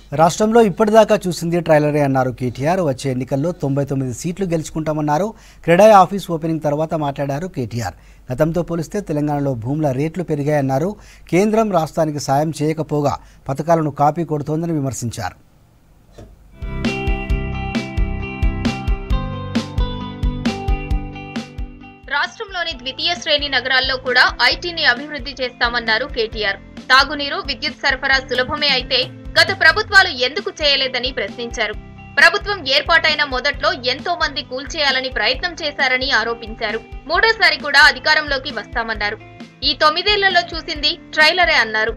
రాష్ట్రంలో ఇప్పటిదాకా చూసింది ట్రైలరే అన్నారు కేటీఆర్ వచ్చే ఎన్నికల్లో తొంభై తొమ్మిది సీట్లు గెలుచుకుంటామన్నారు క్రెడాయ్ ఆఫీస్ ఓపెనింగ్ తర్వాత మాట్లాడారు కేటీఆర్ గతంతో పోలిస్తే తెలంగాణలో భూముల రేట్లు పెరిగాయన్నారు కేంద్రం రాష్ట్రానికి సాయం చేయకపోగా పథకాలను కాపీ కొడుతోందని విమర్శించారు రాష్ట్రంలోని ద్వితీయ శ్రేణి నగరాల్లో కూడా ఐటీని అభివృద్ధి చేస్తామన్నారు కేటీఆర్ తాగునీరు విద్యుత్ సరఫరా సులభమే అయితే గత ప్రభుత్వాలు ఎందుకు చేయలేదని ప్రశ్నించారు ప్రభుత్వం ఏర్పాటైన మొదట్లో ఎంతో మంది కూల్చేయాలని ప్రయత్నం చేశారని ఆరోపించారు మూడోసారి కూడా అధికారంలోకి వస్తామన్నారు ఈ తొమ్మిదేళ్లలో చూసింది ట్రైలరే అన్నారు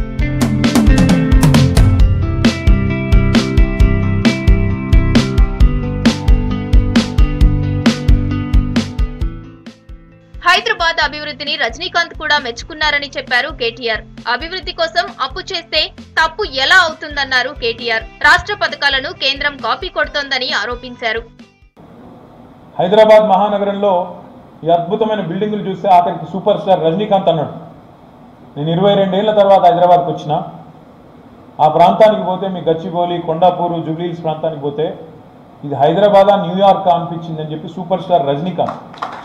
హైదరాబాద్ అభివృద్ధిని రజనీకాంత్ కూడా మెచ్చుకున్నారని చెప్పారు కేటీఆర్ అభివృద్ధి కోసం అప్పు చేస్తే తప్పు ఎలా అవుతుందన్నారు కేటీఆర్ రాష్ట్ర పథకాలను కేంద్రం కాపీ కొడుతోందని ఆరోపించారు హైదరాబాద్ మహానగరంలో ఈ అద్భుతమైన బిల్డింగులు చూస్తే ఆఖరికి సూపర్ స్టార్ రజనీకాంత్ అన్నాడు నేను ఇరవై రెండేళ్ల తర్వాత హైదరాబాద్కి వచ్చిన ఆ ప్రాంతానికి పోతే మీ గచ్చిబౌలి కొండాపూరు జూబ్లీహిల్స్ ప్రాంతానికి పోతే ఇది హైదరాబాదా న్యూయార్క్ అనిపించిందని చెప్పి సూపర్ స్టార్ రజనీకాంత్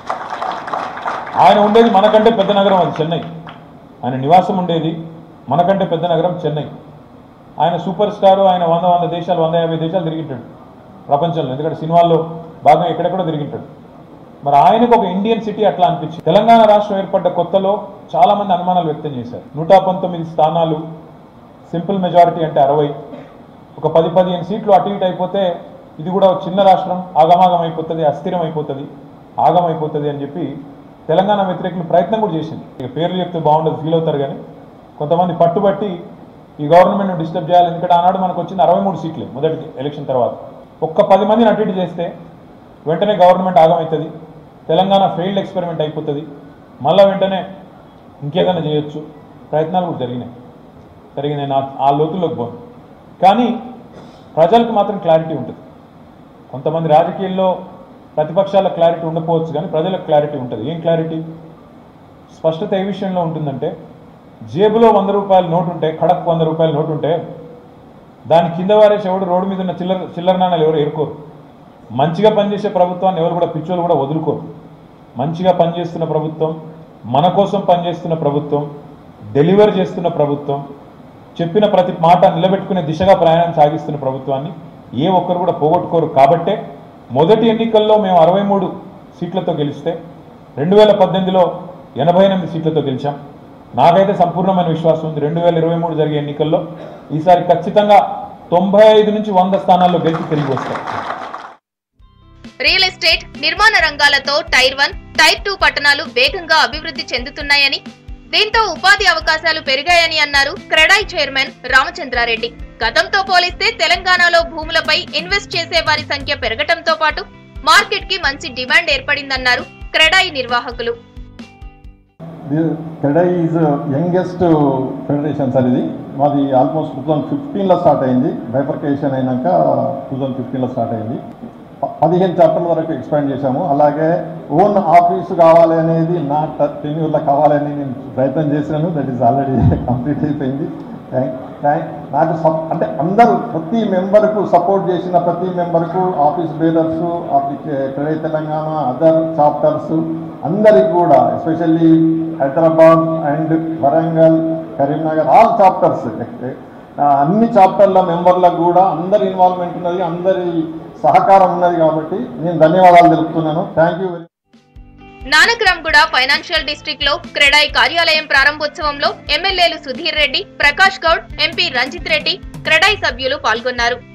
ఆయన ఉండేది మనకంటే పెద్ద నగరం అది చెన్నై ఆయన నివాసం ఉండేది మనకంటే పెద్ద నగరం చెన్నై ఆయన సూపర్ స్టార్ ఆయన వంద వంద దేశాలు వంద యాభై దేశాలు తిరిగింటాడు ప్రపంచంలో ఎందుకంటే సినిమాల్లో భాగం ఎక్కడెక్కడో తిరిగింటాడు మరి ఆయనకు ఒక ఇండియన్ సిటీ అట్లా అనిపించింది తెలంగాణ రాష్ట్రం ఏర్పడ్డ కొత్తలో చాలా మంది అనుమానాలు వ్యక్తం చేశారు నూట పంతొమ్మిది స్థానాలు సింపుల్ మెజారిటీ అంటే అరవై ఒక పది పదిహేను సీట్లు అటు ఇటు అయిపోతే ఇది కూడా ఒక చిన్న రాష్ట్రం ఆగమాగం అయిపోతుంది అస్థిరం అయిపోతుంది ఆగం అయిపోతుంది అని చెప్పి తెలంగాణ వ్యతిరేకులు ప్రయత్నం కూడా చేసింది ఇక పేర్లు చెప్తే బాగుండదు ఫీల్ అవుతారు కానీ కొంతమంది పట్టుబట్టి ఈ గవర్నమెంట్ను డిస్టర్బ్ చేయాలి ఎందుకంటే ఆనాడు మనకు వచ్చింది అరవై మూడు సీట్లే మొదటి ఎలక్షన్ తర్వాత ఒక్క పది మందిని అటు ఇటు చేస్తే వెంటనే గవర్నమెంట్ ఆగమవుతుంది తెలంగాణ ఫెయిల్డ్ ఎక్స్పెరిమెంట్ అయిపోతుంది మళ్ళీ వెంటనే ఇంకేదైనా చేయొచ్చు ప్రయత్నాలు కూడా జరిగినాయి జరిగినాయి నేను ఆ- ఆ లోతుల్లోకి పోను కానీ ప్రజలకు మాత్రం క్లారిటీ ఉంటుంది కొంతమంది రాజకీయాల్లో ప్రతిపక్షాల క్లారిటీ ఉండకపోవచ్చు కానీ ప్రజలకు క్లారిటీ ఉంటుంది ఏం క్లారిటీ స్పష్టత ఏ విషయంలో ఉంటుందంటే జేబులో వంద రూపాయల నోటు ఉంటే ఖడక్ వంద రూపాయల నోటు ఉంటే దాని కింద వారేసి ఎవడు రోడ్డు మీద ఉన్న చిల్లర చిల్లర నాణాలు ఎవరు ఏరుకోరు మంచిగా పనిచేసే ప్రభుత్వాన్ని ఎవరు కూడా పిచ్చోలు కూడా వదులుకోరు మంచిగా పనిచేస్తున్న ప్రభుత్వం మన కోసం పనిచేస్తున్న ప్రభుత్వం డెలివర్ చేస్తున్న ప్రభుత్వం చెప్పిన ప్రతి మాట నిలబెట్టుకునే దిశగా ప్రయాణం సాగిస్తున్న ప్రభుత్వాన్ని ఏ ఒక్కరు కూడా పోగొట్టుకోరు కాబట్టే మొదటి ఎన్నికల్లో మేము అరవై మూడు సీట్లతో గెలిస్తే రెండు వేల పద్దెనిమిదిలో ఎనభై ఎనిమిది సీట్లతో గెలిచాం నాకైతే సంపూర్ణమైన విశ్వాసం ఉంది రెండు వేల ఇరవై మూడు జరిగే ఎన్నికల్లో ఈసారి ఖచ్చితంగా తొంభై ఐదు నుంచి వంద స్థానాల్లో గెలిచి తిరిగి వస్తాం రియల్ ఎస్టేట్ నిర్మాణ రంగాలతో టైర్ వన్ టైర్ టూ పట్టణాలు వేగంగా అభివృద్ధి చెందుతున్నాయని దీంతో ఉపాధి అవకాశాలు పెరిగాయని అన్నారు క్రెడాయ్ చైర్మన్ రామచంద్రారెడ్డి గతంతో పోలిస్తే తెలంగాణలో భూములపై ఇన్వెస్ట్ చేసే వారి సంఖ్య పెరగటంతో పాటు మార్కెట్ కి మంచి డిమాండ్ ఏర్పడిందన్నారు క్రెడాయి నిర్వాహకులు కెడై ఈజ్ యంగెస్ట్ ఫెడరేషన్ సార్ ఇది మాది ఆల్మోస్ట్ టూ థౌజండ్ ఫిఫ్టీన్లో స్టార్ట్ అయింది బైఫర్కేషన్ అయినాక టూ థౌజండ్ ఫిఫ్టీన్లో స్టార్ట్ అయింది ప- పదిహేను చాప్టర్ల వరకు ఎక్స్పాండ్ చేశాము అలాగే ఓన్ ఆఫీస్ కావాలి అనేది నా టెన్యూర్లో కావాలని నేను ప్రయత్నం చేశాను దట్ ఈస్ ఆల్రెడీ కంప్లీట్ అయిపోయింది థ్యాంక్ థ్యాంక్ నాకు సప్ అంటే అందరూ ప్రతి మెంబర్కు సపోర్ట్ చేసిన ప్రతి మెంబర్కు office bearers CREDAI Telangana other chapters అందరికి కూడా especially Hyderabad and Warangal Karimnagar all chapters అన్ని చాప్టర్ల మెంబర్లకు కూడా అందరి ఇన్వాల్వ్మెంట్ ఉన్నది అందరి సహకారం ఉన్నది కాబట్టి నేను ధన్యవాదాలు తెలుపుతున్నాను thank you very Nanakramguda financial district లో క్రెడాయి కార్యాలయం ప్రారంభోత్సవంలో ఎమ్మెల్యేలు సుధీర్ రెడ్డి ప్రకాష్ గౌడ్ ఎంపీ రంజిత్ రెడ్డి క్రెడాయి సభ్యులు పాల్గొన్నారు